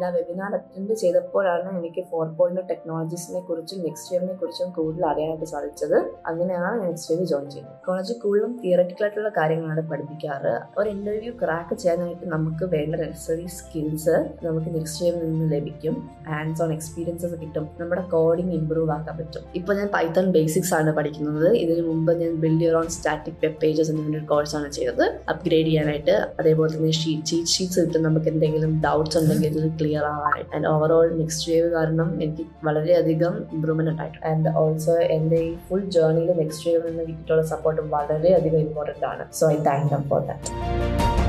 and ആ webinar attend ചെയ്തപ്പോഴാണ് എനിക്ക് ഫോർ പോയിന്റ് ടെക്നോളജീസിനെ കുറിച്ചും നെക്സ്റ്റ് വേവിനെ കുറിച്ചും കൂടുതൽ അറിയാനായിട്ട് സാധിച്ചത് അങ്ങനെയാണ് നെക്സ്റ്റ് വേവ് ജോയിൻ ചെയ്യുന്നത് കോളേജിൽ കൂടുതലും തിയററ്റിക്കൽ ആയിട്ടുള്ള കാര്യങ്ങളാണ് പഠിപ്പിക്കാറ് ഒരു ഇന്റർവ്യൂ ക്രാക്ക് ചെയ്യാനായിട്ട് നമുക്ക് വേണ്ട നെസസറി സ്കിൽസ് നമുക്ക് നെക്സ്റ്റ് വേവിൽ നിന്ന് ലഭിക്കും ഹാൻഡ്സ് ഓൺ എക്സ്പീരിയൻസസ് കിട്ടും നമ്മുടെ കോഡിംഗ് ഇമ്പ്രൂവ് ആക്കാൻ പറ്റും ഇപ്പോൾ ഞാൻ പൈത്തൺ ബേസിക്സ് ആണ് പഠിക്കുന്നത് ഇതിന് മുമ്പ് ഞാൻ build your own static web pages എന്നൊരു കോഴ്സാണ് ചെയ്തത് അപ്ഗ്രേഡ് ചെയ്യാനായിട്ട് അതേപോലെ തന്നെ ഷീറ്റ് ചീറ്റ് ഷീറ്റ്സ് കിട്ടും നമുക്ക് എന്തെങ്കിലും ഡൗട്ട്സ് ഉണ്ടെങ്കിൽ ഇത് ക്ലിയർ ആവാനായിട്ട് ആൻഡ് ഓവറോൾ നെക്സ്റ്റ് വേവ് കാരണം എനിക്ക് വളരെയധികം ഇമ്പ്രൂവ്മെന്റ് ഉണ്ടായിട്ടുണ്ട് ആൻഡ് ഓൾസോ എൻ്റെ ഈ ഫുൾ ജേർണിയിൽ നെക്സ്റ്റ് വേവിൽ നിന്ന് കിട്ടിയിട്ടുള്ള സപ്പോർട്ട് വളരെയധികം ഇമ്പോർട്ടൻ്റ് ആണ് so I thank them for that